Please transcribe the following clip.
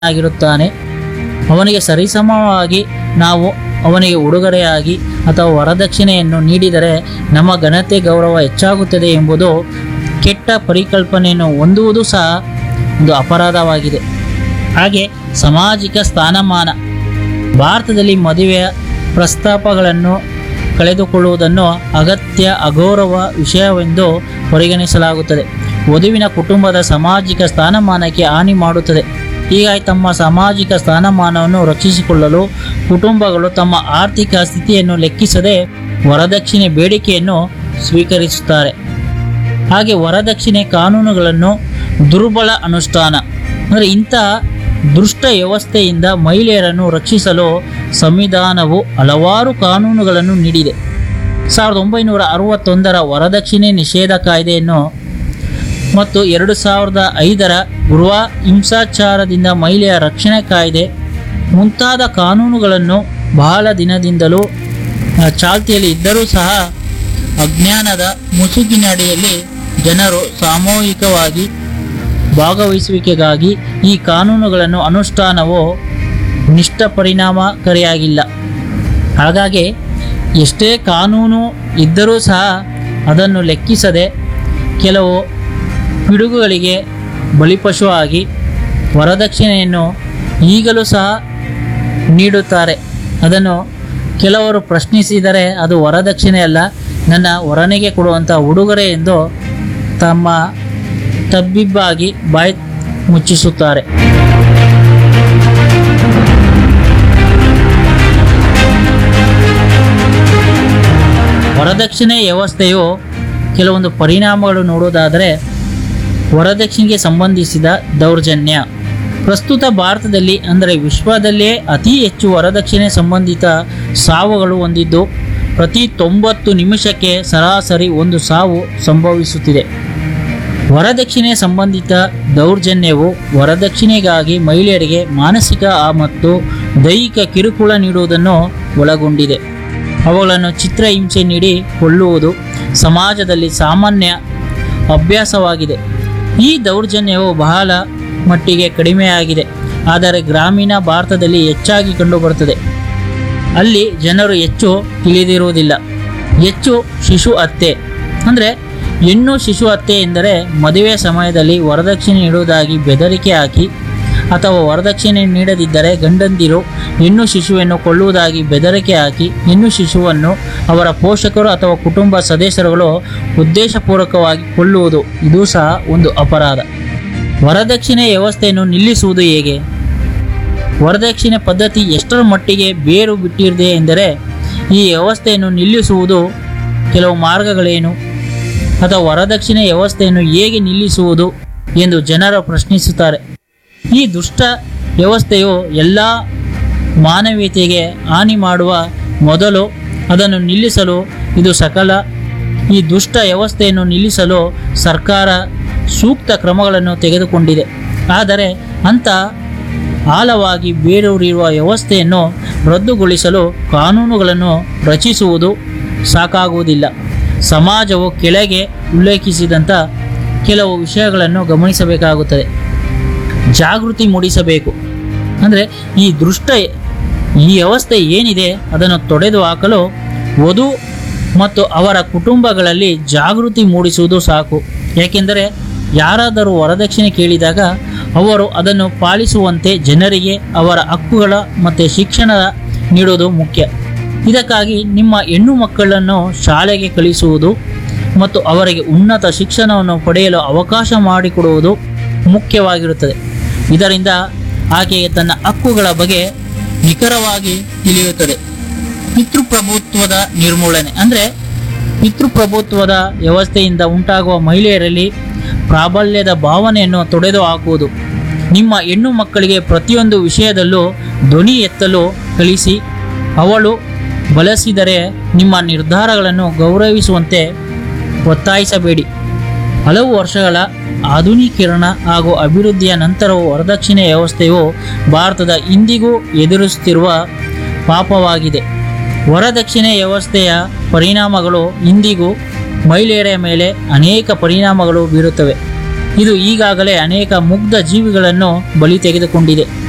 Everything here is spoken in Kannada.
ಆಗಿರುತ್ತಾನೆ ಅವನಿಗೆ ಸರಿಸಮವಾಗಿ ನಾವು ಅವನಿಗೆ ಉಡುಗೊರೆಯಾಗಿ ಅಥವಾ ವರದಕ್ಷಿಣೆಯನ್ನು ನೀಡಿದರೆ ನಮ್ಮ ಘನತೆ ಗೌರವ ಹೆಚ್ಚಾಗುತ್ತದೆ ಎಂಬುದು ಕೆಟ್ಟ ಪರಿಕಲ್ಪನೆಯನ್ನು ಹೊಂದುವುದು ಸಹ ಒಂದು ಅಪರಾಧವಾಗಿದೆ ಹಾಗೆ ಸಾಮಾಜಿಕ ಸ್ಥಾನಮಾನ ಭಾರತದಲ್ಲಿ ಮದುವೆಯ ಪ್ರಸ್ತಾಪಗಳನ್ನು ಕಳೆದುಕೊಳ್ಳುವುದನ್ನು ಅಗತ್ಯ ಅಗೌರವ ವಿಷಯವೆಂದು ಪರಿಗಣಿಸಲಾಗುತ್ತದೆ ವಧುವಿನ ಕುಟುಂಬದ ಸಾಮಾಜಿಕ ಸ್ಥಾನಮಾನಕ್ಕೆ ಹಾನಿ ಮಾಡುತ್ತದೆ ಹೀಗಾಗಿ ತಮ್ಮ ಸಾಮಾಜಿಕ ಸ್ಥಾನಮಾನವನ್ನು ರಕ್ಷಿಸಿಕೊಳ್ಳಲು ಕುಟುಂಬಗಳು ತಮ್ಮ ಆರ್ಥಿಕ ಸ್ಥಿತಿಯನ್ನು ಲೆಕ್ಕಿಸದೆ ವರದಕ್ಷಿಣೆ ಬೇಡಿಕೆಯನ್ನು ಸ್ವೀಕರಿಸುತ್ತಾರೆ ಹಾಗೆ ವರದಕ್ಷಿಣೆ ಕಾನೂನುಗಳನ್ನು ದುರ್ಬಲ ಅನುಷ್ಠಾನ ಅಂದರೆ ಇಂತಹ ದುಷ್ಟ ವ್ಯವಸ್ಥೆಯಿಂದ ಮಹಿಳೆಯರನ್ನು ರಕ್ಷಿಸಲು ಸಂವಿಧಾನವು ಹಲವಾರು ಕಾನೂನುಗಳನ್ನು ನೀಡಿದೆ ಸಾವಿರದ ಒಂಬೈನೂರ ಅರವತ್ತೊಂದರ ವರದಕ್ಷಿಣೆ ನಿಷೇಧ ಕಾಯ್ದೆಯನ್ನು ಮತ್ತು ಎರಡು ಸಾವಿರದ ಐದರ ಗೃಹ ಹಿಂಸಾಚಾರದಿಂದ ಮಹಿಳೆಯ ರಕ್ಷಣೆ ಕಾಯ್ದೆ ಮುಂತಾದ ಕಾನೂನುಗಳನ್ನು ಬಹಳ ದಿನದಿಂದಲೂ ಆ, ಚಾಲ್ತಿಯಲ್ಲಿ ಇದ್ದರೂ ಸಹ ಅಜ್ಞಾನದ ಮುಸುಕಿನಡಿಯಲ್ಲಿ ಜನರು ಸಾಮೂಹಿಕವಾಗಿ ಭಾಗವಹಿಸುವಿಕೆಗಾಗಿ ಈ ಕಾನೂನುಗಳನ್ನು ಅನುಷ್ಠಾನವು ನಿಷ್ಠ ಪರಿಣಾಮಕಾರಿಯಾಗಿಲ್ಲ ಹಾಗಾಗಿ ಎಷ್ಟೇ ಕಾನೂನು ಇದ್ದರೂ ಸಹ ಅದನ್ನು ಲೆಕ್ಕಿಸದೆ ಕೆಲವು ಪಿಡುಗುಗಳಿಗೆ ಬಲಿಪಶು ಆಗಿ ವರದಕ್ಷಿಣೆಯನ್ನು ಈಗಲೂ ಸಹ ನೀಡುತ್ತಾರೆ ಅದನ್ನು ಕೆಲವರು ಪ್ರಶ್ನಿಸಿದರೆ ಅದು ವರದಕ್ಷಿಣೆ ಅಲ್ಲ ನನ್ನ ವರನಿಗೆ ಕೊಡುವಂಥ ಉಡುಗೊರೆ ಎಂದು ತಮ್ಮ ತಬ್ಬಿಬ್ಬಾಗಿ ಬಾಯಿ ಮುಚ್ಚಿಸುತ್ತಾರೆ ವರದಕ್ಷಿಣೆ ವ್ಯವಸ್ಥೆಯು ಕೆಲವೊಂದು ಪರಿಣಾಮಗಳು ನೋಡುವುದಾದರೆ ವರದಕ್ಷಿಣೆಗೆ ಸಂಬಂಧಿಸಿದ ದೌರ್ಜನ್ಯ ಪ್ರಸ್ತುತ ಭಾರತದಲ್ಲಿ ಅಂದರೆ ವಿಶ್ವದಲ್ಲೇ ಅತಿ ಹೆಚ್ಚು ವರದಕ್ಷಿಣೆ ಸಂಬಂಧಿತ ಸಾವುಗಳು ಹೊಂದಿದ್ದು ಪ್ರತಿ ತೊಂಬತ್ತು ನಿಮಿಷಕ್ಕೆ ಸರಾಸರಿ ಒಂದು ಸಾವು ಸಂಭವಿಸುತ್ತಿದೆ ವರದಕ್ಷಿಣೆ ಸಂಬಂಧಿತ ದೌರ್ಜನ್ಯವು ವರದಕ್ಷಿಣೆಗಾಗಿ ಮಹಿಳೆಯರಿಗೆ ಮಾನಸಿಕ ಆ- ಮತ್ತು ದೈಹಿಕ ಕಿರುಕುಳ ನೀಡುವುದನ್ನು ಒಳಗೊಂಡಿದೆ ಅವುಗಳನ್ನು ಚಿತ್ರಹಿಂಸೆ ನೀಡಿ ಕೊಳ್ಳುವುದು ಸಮಾಜದಲ್ಲಿ ಸಾಮಾನ್ಯ ಅಭ್ಯಾಸವಾಗಿದೆ ಈ ದೌರ್ಜನ್ಯವು ಬಹಳ ಮಟ್ಟಿಗೆ ಕಡಿಮೆಯಾಗಿದೆ ಆದರೆ ಗ್ರಾಮೀಣ ಭಾರತದಲ್ಲಿ ಹೆಚ್ಚಾಗಿ ಕಂಡುಬರುತ್ತದೆ ಅಲ್ಲಿ ಜನರು ಹೆಚ್ಚು ತಿಳಿದಿರುವುದಿಲ್ಲ ಹೆಚ್ಚು ಶಿಶು ಹತ್ಯೆ ಅಂದರೆ ಹೆಣ್ಣು ಶಿಶು ಹತ್ಯೆ ಎಂದರೆ ಮದುವೆ ಸಮಯದಲ್ಲಿ ವರದಕ್ಷಿಣೆ ನೀಡುವುದಾಗಿ ಬೆದರಿಕೆ ಹಾಕಿ ಅಥವಾ ವರದಕ್ಷಿಣೆ ನೀಡದಿದ್ದರೆ ಗಂಡಂದಿರು ಹೆಣ್ಣು ಶಿಶುವನ್ನು ಕೊಳ್ಳುವುದಾಗಿ ಬೆದರಿಕೆ ಹಾಕಿ ಹೆಣ್ಣು ಶಿಶುವನ್ನು ಅವರ ಪೋಷಕರು ಅಥವಾ ಕುಟುಂಬ ಸದಸ್ಯರುಗಳು ಉದ್ದೇಶಪೂರ್ವಕವಾಗಿ ಕೊಲ್ಲುವುದು ಇದು ಸಹ ಒಂದು ಅಪರಾಧ ವರದಕ್ಷಿಣೆ ವ್ಯವಸ್ಥೆಯನ್ನು ನಿಲ್ಲಿಸುವುದು ಹೇಗೆ ವರದಕ್ಷಿಣೆ ಪದ್ಧತಿ ಎಷ್ಟರ ಮಟ್ಟಿಗೆ ಬೇರು ಬಿಟ್ಟಿದೆ ಎಂದರೆ ಈ ವ್ಯವಸ್ಥೆಯನ್ನು ನಿಲ್ಲಿಸುವುದು ಕೆಲವು ಮಾರ್ಗಗಳೇನು ಅಥವಾ ವರದಕ್ಷಿಣೆ ವ್ಯವಸ್ಥೆಯನ್ನು ಹೇಗೆ ನಿಲ್ಲಿಸುವುದು ಎಂದು ಜನರು ಪ್ರಶ್ನಿಸುತ್ತಾರೆ ಈ ದುಷ್ಟ ವ್ಯವಸ್ಥೆಯು ಎಲ್ಲ ಮಾನವೀಯತೆಗೆ ಹಾನಿ ಮಾಡುವ ಮೊದಲು ಅದನ್ನು ನಿಲ್ಲಿಸಲು ಇದು ಸಕಲ ಈ ದುಷ್ಟ ವ್ಯವಸ್ಥೆಯನ್ನು ನಿಲ್ಲಿಸಲು ಸರ್ಕಾರ ಸೂಕ್ತ ಕ್ರಮಗಳನ್ನು ತೆಗೆದುಕೊಂಡಿದೆ ಆದರೆ ಅಂಥ ಆಳವಾಗಿ ಬೇರೂರಿರುವ ವ್ಯವಸ್ಥೆಯನ್ನು ರದ್ದುಗೊಳಿಸಲು ಕಾನೂನುಗಳನ್ನು ರಚಿಸುವುದು ಸಾಕಾಗುವುದಿಲ್ಲ ಸಮಾಜವು ಕೆಳಗೆ ಉಲ್ಲೇಖಿಸಿದಂಥ ಕೆಲವು ವಿಷಯಗಳನ್ನು ಗಮನಿಸಬೇಕಾಗುತ್ತದೆ ಜಾಗೃತಿ ಮೂಡಿಸಬೇಕು ಅಂದರೆ ಈ ದೃಷ್ಟ ಈ ವ್ಯವಸ್ಥೆ ಏನಿದೆ ಅದನ್ನು ತೊಡೆದು ಹಾಕಲು ವಧು ಮತ್ತು ಅವರ ಕುಟುಂಬಗಳಲ್ಲಿ ಜಾಗೃತಿ ಮೂಡಿಸುವುದು ಸಾಕು ಏಕೆಂದರೆ ಯಾರಾದರೂ ವರದಕ್ಷಿಣೆ ಕೇಳಿದಾಗ ಅವರು ಅದನ್ನು ಪಾಲಿಸುವಂತೆ ಜನರಿಗೆ ಅವರ ಹಕ್ಕುಗಳ ಮತ್ತು ಶಿಕ್ಷಣ ನೀಡುವುದು ಮುಖ್ಯ ಇದಕ್ಕಾಗಿ ನಿಮ್ಮ ಹೆಣ್ಣು ಮಕ್ಕಳನ್ನು ಶಾಲೆಗೆ ಕಳಿಸುವುದು ಮತ್ತು ಅವರಿಗೆ ಉನ್ನತ ಶಿಕ್ಷಣವನ್ನು ಪಡೆಯಲು ಅವಕಾಶ ಮಾಡಿಕೊಡುವುದು ಮುಖ್ಯವಾಗಿರುತ್ತದೆ ಇದರಿಂದ ಆಕೆಗೆ ತನ್ನ ಹಕ್ಕುಗಳ ಬಗ್ಗೆ ನಿಖರವಾಗಿ ತಿಳಿಯುತ್ತದೆ ಪಿತೃಪ್ರಭುತ್ವದ ನಿರ್ಮೂಲನೆ ಅಂದರೆ ಪಿತೃಪ್ರಭುತ್ವದ ವ್ಯವಸ್ಥೆಯಿಂದ ಉಂಟಾಗುವ ಮಹಿಳೆಯರಲ್ಲಿ ಪ್ರಾಬಲ್ಯದ ಭಾವನೆಯನ್ನು ತೊಡೆದು ಹಾಕುವುದು ನಿಮ್ಮ ಹೆಣ್ಣು ಮಕ್ಕಳಿಗೆ ಪ್ರತಿಯೊಂದು ವಿಷಯದಲ್ಲೂ ಧ್ವನಿ ಎತ್ತಲು ಕಲಿಸಿ ಅವಳು ಬಳಸಿದರೆ ನಿಮ್ಮ ನಿರ್ಧಾರಗಳನ್ನು ಗೌರವಿಸುವಂತೆ ಒತ್ತಾಯಿಸಬೇಡಿ ಹಲವು ವರ್ಷಗಳ ಆಧುನೀಕರಣ ಹಾಗೂ ಅಭಿವೃದ್ಧಿಯ ನಂತರವೂ ವರದಕ್ಷಿಣೆ ವ್ಯವಸ್ಥೆಯು ಭಾರತದ ಇಂದಿಗೂ ಎದುರಿಸುತ್ತಿರುವ ಪಾಪವಾಗಿದೆ ವರದಕ್ಷಿಣೆ ವ್ಯವಸ್ಥೆಯ ಪರಿಣಾಮಗಳು ಇಂದಿಗೂ ಮಹಿಳೆಯರ ಮೇಲೆ ಅನೇಕ ಪರಿಣಾಮಗಳು ಬೀರುತ್ತವೆ ಇದು ಈಗಾಗಲೇ ಅನೇಕ ಮುಗ್ಧ ಜೀವಿಗಳನ್ನು ಬಲಿ ತೆಗೆದುಕೊಂಡಿದೆ